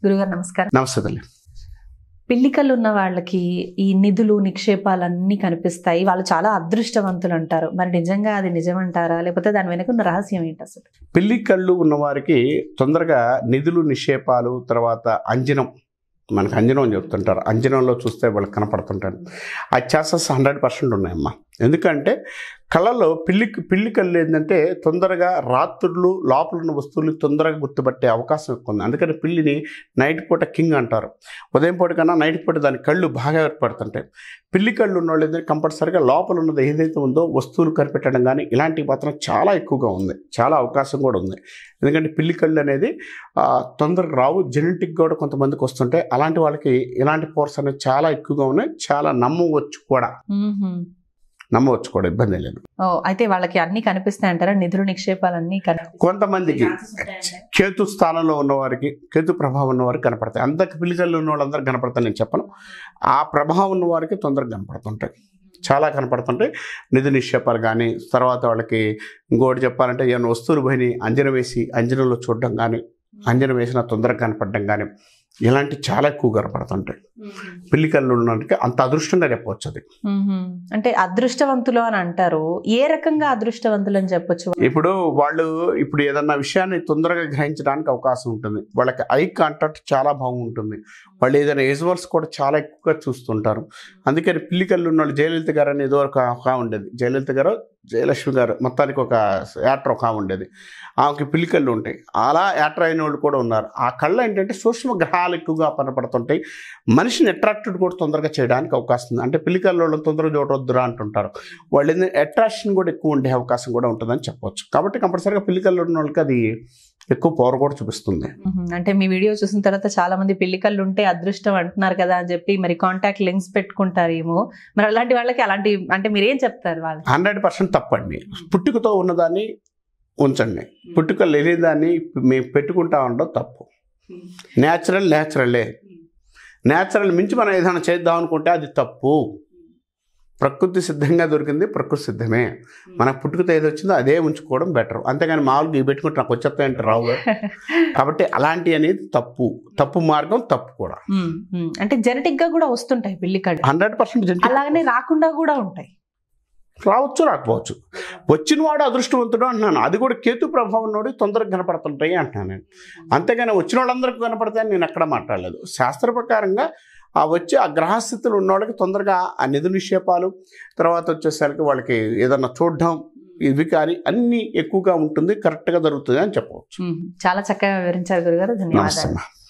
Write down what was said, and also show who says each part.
Speaker 1: గురుగారు నమస్కారం
Speaker 2: నమస్తే తల్లి
Speaker 1: పిల్లికలు ఉన్న వాళ్ళకి ఈ నిధులు నిక్షేపాలన్నీ కనిపిస్తాయి వాళ్ళు చాలా అదృష్టవంతులు అంటారు మరి నిజంగా అది నిజమంటారా లేకపోతే దాని వెనుక ఉన్న రహస్యం ఏంటి అసలు
Speaker 2: పిల్లి కళ్ళు ఉన్నవారికి తొందరగా నిధులు నిక్షేపాలు తర్వాత అంజనం మనకు అంజనం అని చెప్తుంటారు అంజనంలో చూస్తే వాళ్ళకి కనపడుతుంటారు ఆ ఛాన్సెస్ హండ్రెడ్ పర్సెంట్ ఉన్నాయమ్మా ఎందుకంటే కళ్ళలో పిల్లి పిల్లి కళ్ళు ఏంటంటే తొందరగా రాత్రులు లోపల ఉన్న వస్తువులు తొందరగా గుర్తుపట్టే అవకాశం ఎక్కువ ఉంది అందుకని పిల్లిని నైట్ పూట కింగ్ అంటారు ఉదయం పూట కన్నా నైట్ పూట దాని కళ్ళు బాగా ఏర్పడుతుంటాయి పిల్లి కళ్ళు ఉన్న వాళ్ళు ఏంటంటే కంపల్సరిగా లోపల ఉన్నది ఏదైతే ఉందో వస్తువులు కనిపెట్టడం కానీ ఇలాంటివి మాత్రం చాలా ఎక్కువగా ఉంది చాలా అవకాశం కూడా ఉంది ఎందుకంటే పిల్లి కళ్ళు అనేది ఆ, తొందరగా రావు జెనెటిక్ కూడా కొంతమందికి వస్తుంటాయి అలాంటి వాళ్ళకి ఇలాంటి పోర్స్ అనేవి చాలా ఎక్కువగా ఉన్నాయి చాలా నమ్మవచ్చు కూడా నమ్మవచ్చు కూడా ఇబ్బంది లేదు
Speaker 1: ఓ అయితే వాళ్ళకి అన్ని కనిపిస్తాయి అంటారా నిధులు నిక్షేపాలన్నీ కనిపిస్తాయి
Speaker 2: కొంతమందికి కేతు స్థానంలో ఉన్నవారికి కేతు ప్రభావం ఉన్నవారికి కనపడతాయి అందరికి పిల్లికల్లో ఉన్న వాళ్ళందరూ కనపడతాయి నేను చెప్పను ఆ ప్రభావం ఉన్న వారికి తొందరగా కనపడుతుంటాయి చాలా కనపడుతుంటాయి నిధి నిక్షేపాలు కానీ తర్వాత వాళ్ళకి ఇంకోటి చెప్పాలంటే ఏమైనా వస్తువులు పోయి అంజనం వేసి అంజనంలో చూడడం కానీ అంజనం వేసిన తొందరగా కనపడడం కానీ ఇలాంటి చాలా ఎక్కువ కనపడుతుంటాయి పిల్లికల్లో ఉన్నవారికి అంత అదృష్టంగా చెప్పవచ్చు అది
Speaker 1: మ్మ్. అంటే అదృష్టవంతులు అని అంటారు ఏ రకంగా అదృష్టవంతులు అని చెప్పొచ్చు
Speaker 2: ఇప్పుడు వాళ్ళు ఇప్పుడు ఏదన్నా విషయాన్ని తొందరగా గ్రహించడానికి అవకాశం ఉంటుంది వాళ్ళకి ఐ కాంటాక్ట్ చాలా బాగుంటుంది వాళ్ళు ఏదైనా విజువల్స్ కూడా చాలా ఎక్కువగా చూస్తుంటారు అందుకని పిల్లికల్లు ఉన్న వాళ్ళు జయలలిత గారు అనేది ఏదో ఒక ఒక ఉండేది జయలలిత గారు జయలక్ష్మి గారు మొత్తానికి ఒక యాక్టర్ ఒక ఆమె ఉండేది ఆమెకి పిల్లికళ్ళు ఉంటాయి అలా యాక్టర్ అయిన వాళ్ళు కూడా ఉన్నారు ఆ కళ్ళు ఏంటంటే సూక్ష్మ గ్రహాలు ఎక్కువగా పనపడుతుంటాయి మనిషిని అట్రాక్టెడ్ కూడా తొందరగా చేయడానికి అవకాశం ఉంది అంటే పిల్లికల్లో వాళ్ళని తొందరగా చూడవద్దురా అంటుంటారు వాళ్ళు అట్రాక్షన్ కూడా ఎక్కువ ఉండే అవకాశం కూడా ఉంటుందని చెప్పవచ్చు కాబట్టి కంపల్సరీగా పిల్లికల్లో ఉన్న వాళ్ళకి అది ఎక్కువ పవర్ కూడా చూపిస్తుంది
Speaker 1: మ్మ్. అంటే మీ వీడియో చూసిన తర్వాత చాలా మంది పిల్లికళ్ళు ఉంటే అదృష్టం అంటున్నారు కదా అని చెప్పి మరి కాంటాక్ట్ లింక్స్ పెట్టుకుంటారేమో మరి అలాంటి వాళ్ళకి అలాంటి అంటే మీరు ఏం చెప్తారు వాళ్ళకి
Speaker 2: హండ్రెడ్ పర్సెంట్ తప్పండి పుట్టుకతో ఉన్నదాన్ని ఉంచండి పుట్టుక లేనిదాన్ని మేము పెట్టుకుంటా ఉండడం తప్పు న్యాచురల్ న్యాచురలే న్యాచురల్ మించి మనం ఏదైనా చేద్దాం అనుకుంటే అది తప్పు ప్రకృతి సిద్ధంగా దొరికింది ప్రకృతి సిద్ధమే మన పుట్టుకతో ఏది వచ్చిందో అదే ఉంచుకోవడం బెటర్ అంతేగాని మామూలుగా ఇవి పెట్టుకుంటే నాకు వచ్చేస్తాయంటే రావు కాబట్టి అలాంటి అనేది తప్పు తప్పు మార్గం తప్పు కూడా
Speaker 1: మ్మ్. మ్మ్. అంటే జెనెటిక్ గా కూడా వస్తుంటాయి పిల్లికళ్ళు
Speaker 2: హండ్రెడ్ పర్సెంట్
Speaker 1: అలాగనే రాకుండా కూడా ఉంటాయి
Speaker 2: రావచ్చు రాకపోవచ్చు వచ్చిన వాడు అదృష్టవంతుడు అంటున్నాను అది కూడా కేతు ప్రభావం నోడి తొందరగా కనపడుతుంటాయి అంటున్నాను నేను అంతేగాని వచ్చిన వాళ్ళందరికీ కనపడతాయని నేను ఎక్కడ మాట్లాడలేదు శాస్త్ర ప్రకారంగా ఆ వచ్చి ఆ గ్రహస్థితులు ఉన్న వాళ్ళకి తొందరగా ఆ నిధు నిక్షేపాలు తర్వాత వచ్చేసరికి వాళ్ళకి ఏదన్నా చూడడం ఇవి కానీ అన్నీ ఎక్కువగా ఉంటుంది కరెక్ట్గా జరుగుతుంది అని చెప్పవచ్చు
Speaker 1: మ్మ్. చాలా చక్కగా వివరించారు గురుగారు ధన్యవాదాలు
Speaker 2: నమస్తే అమ్మా.